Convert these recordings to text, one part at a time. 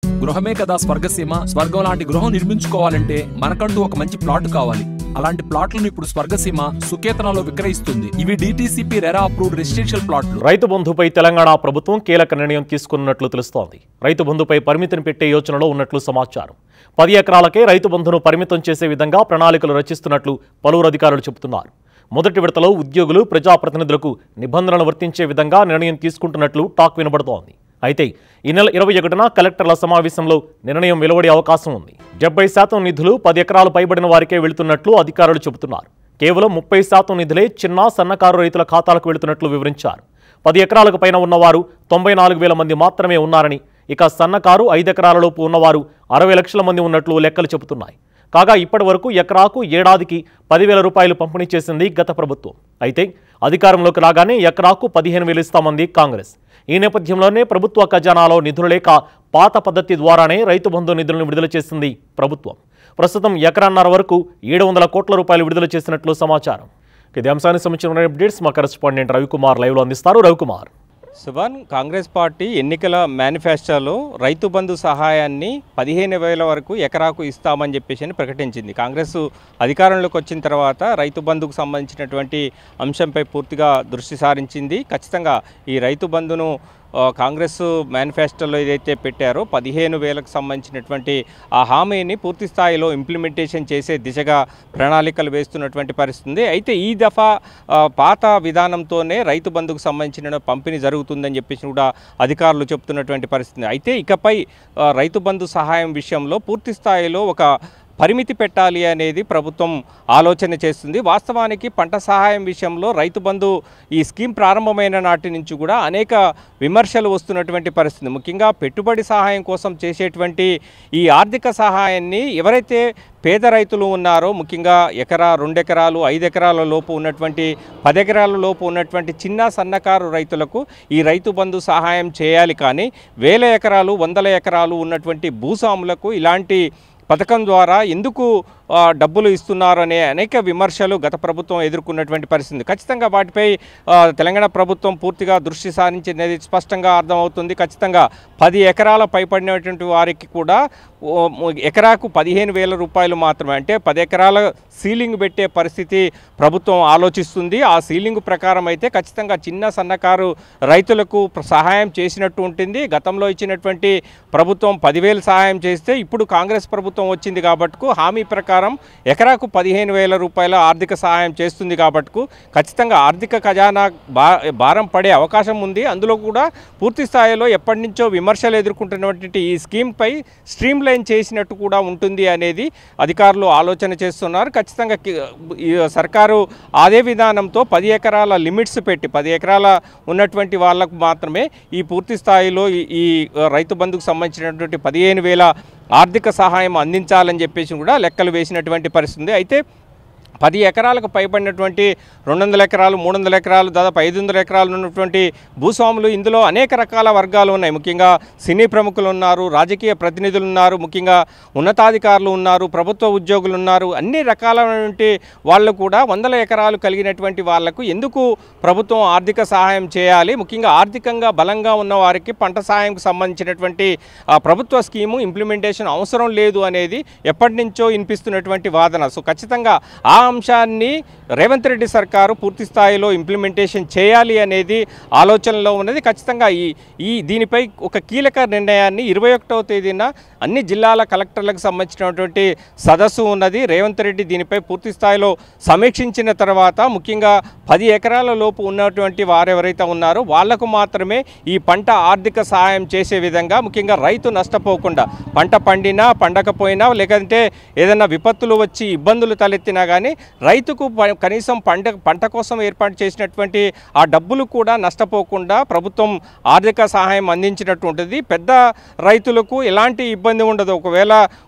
గృహమే కదా స్వర్గసీమ స్వర్గం లాంటి గృహం నిర్మించుకోవాలంటే మనకంటూ ఒక మంచి ప్లాట్ కావాలి అలాంటి ప్లాట్లను ఇప్పుడు స్వర్గసీమ సుకేతనలో విక్రయిస్తుంది ఇవి డిటిసిపి రెరా అప్రూవ్డ్ రెసిడెన్షియల్ ప్లాట్లు రైతు బంధుపై తెలంగాణ ప్రభుత్వం కీలక నిర్ణయం తీసుకున్నట్లు తెలుస్తోంది రైతు బంధుపై పరిమితిని పెట్టే యోచనలో ఉన్నట్లు సమాచారం పది ఎకరాలకే రైతు బంధును పరిమితం చేసే విధంగా ప్రణాళికలు రచిస్తున్నట్లు పలువురు అధికారులు చెబుతున్నారు మొదటి విడతలో ఉద్యోగులు ప్రజాప్రతినిధులకు నిబంధనలు వర్తించే విధంగా నిర్ణయం తీసుకుంటున్నట్లు టాక్ వినబడుతోంది అయితే ఈ నెల ఇరవై ఒకటిన కలెక్టర్ల సమావేశంలో నిర్ణయం వెలువడే అవకాశం ఉంది డెబ్బై శాతం నిధులు పది ఎకరాలు పైబడిన వారికే వెళుతున్నట్లు అధికారులు చెబుతున్నారు కేవలం ముప్పై శాతం నిధులే చిన్న సన్నకారు రైతుల ఖాతాలకు వెళుతున్నట్లు వివరించారు పది ఎకరాలకు పైన ఉన్నవారు తొంభై నాలుగు వేల మంది మాత్రమే ఉన్నారని ఇక సన్నకారు ఐదు ఎకరాలలోపు ఉన్నవారు అరవై లక్షల మంది ఉన్నట్లు లెక్కలు చెబుతున్నాయి కాగా ఇప్పటి వరకు ఎకరాకు ఏడాదికి పదివేల రూపాయలు పంపిణీ చేసింది గత ప్రభుత్వం అయితే అధికారంలోకి రాగానే ఎకరాకు పదిహేను వేలు ఇస్తామంది కాంగ్రెస్ ఈ నేపథ్యంలోనే ప్రభుత్వ ఖజానాలో నిధులు లేక పాత పద్ధతి ద్వారానే రైతు బంధు నిధులను విడుదల చేసింది ప్రభుత్వం ప్రస్తుతం ఎకరాన్నర వరకు ఏడు వందల కోట్ల రూపాయలు విడుదల చేసినట్లు సమాచారం ఇది అంశానికి సంబంధించిన అప్డేట్స్ మా కరెస్పాండెంట్ రవికుమార్ లైవ్లో అందిస్తారు రవికుమార్ సుభాన్ కాంగ్రెస్ పార్టీ ఎన్నికల మేనిఫెస్టోలో రైతు బంధు సహాయాన్ని పదిహేను వేల వరకు ఎకరాకు ఇస్తామని చెప్పేసి అని ప్రకటించింది కాంగ్రెస్ అధికారంలోకి వచ్చిన తర్వాత రైతు బంధుకు సంబంధించినటువంటి అంశంపై పూర్తిగా దృష్టి సారించింది ఖచ్చితంగా ఈ రైతు బంధును ఆ, కాంగ్రెస్ మేనిఫెస్టోలో ఏదైతే పెట్టారో పదిహేను వేలకు సంబంధించినటువంటి ఆ హామీని పూర్తి స్థాయిలో ఇంప్లిమెంటేషన్ చేసే దిశగా ప్రణాళికలు వేస్తున్నటువంటి పరిస్థితి ఉంది అయితే ఈ దఫా ఆ, పాత విధానంతోనే రైతు బంధుకు సంబంధించిన పంపిణీ జరుగుతుందని చెప్పేసి కూడా అధికారులు చెప్తున్నటువంటి పరిస్థితి ఉంది. అయితే ఇకపై ఆ, రైతు బంధు సహాయం విషయంలో పూర్తి స్థాయిలో ఒక పరిమితి పెట్టాలి అనేది ప్రభుత్వం ఆలోచన చేస్తుంది వాస్తవానికి పంట సహాయం విషయంలో రైతు బంధు ఈ స్కీమ్ ప్రారంభమైన నాటి నుంచి కూడా అనేక విమర్శలు వస్తున్నటువంటి పరిస్థితి ముఖ్యంగా పెట్టుబడి సహాయం కోసం చేసేటువంటి ఈ ఆర్థిక సహాయాన్ని ఎవరైతే పేద రైతులు ఉన్నారో ముఖ్యంగా ఎకరా రెండు ఎకరాలు ఐదు ఎకరాల లోపు ఉన్నటువంటి పది ఎకరాల లోపు ఉన్నటువంటి చిన్న సన్నకారు రైతులకు ఈ రైతు బంధు సహాయం చేయాలి కానీ వేల ఎకరాలు వందల ఎకరాలు ఉన్నటువంటి భూస్వాములకు ఇలాంటి పథకం ద్వారా ఎందుకు ఆ, డబ్బులు ఇస్తున్నారు అనే అనేక విమర్శలు గత ప్రభుత్వం ఎదుర్కొన్నటువంటి పరిస్థితి ఖచ్చితంగా వాటిపై ఆ, తెలంగాణ ప్రభుత్వం పూర్తిగా దృష్టి సారించినది స్పష్టంగా అర్థమవుతుంది ఖచ్చితంగా పది ఎకరాల పైపడినటువంటి వారికి కూడా ఓ, ఎకరాకు పదిహేను వేల రూపాయలు మాత్రమే అంటే పది ఎకరాల సీలింగ్ పెట్టే పరిస్థితి ప్రభుత్వం ఆలోచిస్తుంది ఆ సీలింగ్ ప్రకారం అయితే ఖచ్చితంగా చిన్న సన్నకారు రైతులకు ప్ర- సహాయం చేసినట్టు ఉంటుంది గతంలో ఇచ్చినటువంటి ప్రభుత్వం పదివేలు సహాయం చేస్తే ఇప్పుడు కాంగ్రెస్ ప్రభుత్వం వచ్చింది కాబట్టి హామీ ప్రకారం ఎకరాకు పదిహేను వేల రూపాయల ఆర్థిక సహాయం చేస్తుంది కాబట్టి ఖచ్చితంగా ఆర్థిక ఖజానా బా భారం పడే అవకాశం ఉంది అందులో కూడా పూర్తి స్థాయిలో ఎప్పటి నుంచో విమర్శలు ఎదుర్కొంటున్నటువంటి ఈ స్కీమ్పై స్ట్రీమ్ లైన్ చేసినట్టు కూడా ఉంటుంది అనేది అధికారులు ఆలోచన చేస్తున్నారు ఖచ్చితంగా కి- ఈ సర్కారు అదే విధానంతో పది ఎకరాల లిమిట్స్ పెట్టి పది ఎకరాల ఉన్నటువంటి వాళ్ళకు మాత్రమే ఈ పూర్తి స్థాయిలో ఈ- ఈ రైతు బంధుకు సంబంధించినటువంటి పదిహేను వేల ఆర్థిక సహాయం అందించాలని చెప్పేసి కూడా లెక్కలు వేసినటువంటి పరిస్థితి ఉంది అయితే పది ఎకరాలకు పైబడినటువంటి రెండు వందల ఎకరాలు మూడు వందల ఎకరాలు దాదాపు ఐదు వందల ఎకరాలు ఉన్నటువంటి భూస్వాములు ఇందులో అనేక రకాల వర్గాలు ఉన్నాయి ముఖ్యంగా సినీ ప్రముఖులు ఉన్నారు రాజకీయ ప్రతినిధులు ఉన్నారు ముఖ్యంగా ఉన్నతాధికారులు ఉన్నారు ప్రభుత్వ ఉద్యోగులు ఉన్నారు అన్ని రకాలైనటువంటి వాళ్ళు కూడా వందల ఎకరాలు కలిగినటువంటి వాళ్లకు ఎందుకు ప్రభుత్వం ఆర్థిక సహాయం చేయాలి ముఖ్యంగా ఆర్థికంగా బలంగా ఉన్న వారికి పంట సహాయంకు సంబంధించినటువంటి ఆ ప్రభుత్వ స్కీము ఇంప్లిమెంటేషన్ అవసరం లేదు అనేది ఎప్పటి నుంచో వినిపిస్తున్నటువంటి వాదన సో ఖచ్చితంగా ఆ అంశాన్ని రేవంత్ రెడ్డి సర్కారు పూర్తి స్థాయిలో ఇంప్లిమెంటేషన్ చేయాలి అనేది ఆలోచనలో ఉన్నది ఖచ్చితంగా ఈ ఈ దీనిపై ఒక కీలక నిర్ణయాన్ని ఇరవై ఒకటవ తేదీన అన్ని జిల్లాల కలెక్టర్లకు సంబంధించినటువంటి సదస్సు ఉన్నది రేవంత్ రెడ్డి దీనిపై పూర్తి స్థాయిలో సమీక్షించిన తర్వాత ముఖ్యంగా పది ఎకరాల లోపు ఉన్నటువంటి వారెవరైతే ఉన్నారో వాళ్లకు మాత్రమే ఈ పంట ఆర్థిక సహాయం చేసే విధంగా ముఖ్యంగా రైతు నష్టపోకుండా పంట పండినా పండకపోయినా లేదంటే ఏదైనా విపత్తులు వచ్చి ఇబ్బందులు తలెత్తినా కానీ రైతుకు ప- కనీసం పంట పంట కోసం ఏర్పాటు చేసినటువంటి ఆ డబ్బులు కూడా నష్టపోకుండా ప్రభుత్వం ఆర్థిక సహాయం అందించినట్టు ఉంటుంది పెద్ద రైతులకు ఎలాంటి ఇబ్బంది ఉండదు ఒకవేళ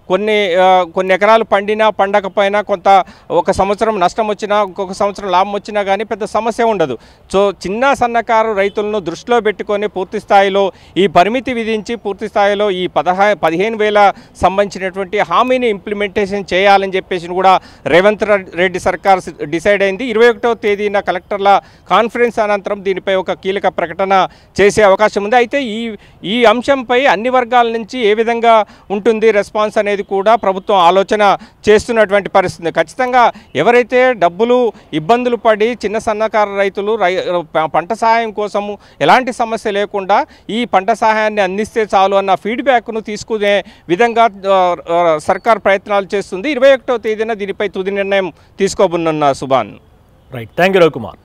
కొన్ని ఆ, కొన్ని ఎకరాలు పండినా పండకపోయినా కొంత ఒక సంవత్సరం నష్టం వచ్చినా ఇంకొక సంవత్సరం లాభం వచ్చినా కానీ పెద్ద సమస్య ఉండదు సో చిన్న సన్నకారు రైతులను దృష్టిలో పెట్టుకొని పూర్తి స్థాయిలో ఈ పరిమితి విధించి పూర్తి స్థాయిలో ఈ పదహా పదిహేను వేల సంబంధించినటువంటి హామీని ఇంప్లిమెంటేషన్ చేయాలని చెప్పేసి కూడా రేవంత్ రెడ్- రెడ్డి సర్కార్ డిసైడ్ అయింది ఇరవై ఒకటో తేదీన కలెక్టర్ల కాన్ఫరెన్స్ అనంతరం దీనిపై ఒక కీలక ప్రకటన చేసే అవకాశం ఉంది అయితే ఈ ఈ అంశంపై అన్ని వర్గాల నుంచి ఏ విధంగా ఉంటుంది రెస్పాన్స్ అనేది కూడా ప్రభుత్వం ఆలోచన చేస్తున్నటువంటి పరిస్థితి ఖచ్చితంగా ఎవరైతే డబ్బులు ఇబ్బందులు పడి చిన్న సన్నకారు రైతులు రై ప- పంట సహాయం కోసము ఎలాంటి సమస్య లేకుండా ఈ పంట సహాయాన్ని అందిస్తే చాలు అన్న ఫీడ్బ్యాక్ను తీసుకునే విధంగా ఆ, ఆ, సర్కార్ ప్రయత్నాలు చేస్తుంది ఇరవై ఒకటో తేదీన దీనిపై తుది నిర్ణయం తీసుకోబోనున్న Subhan right thank you Ravikumar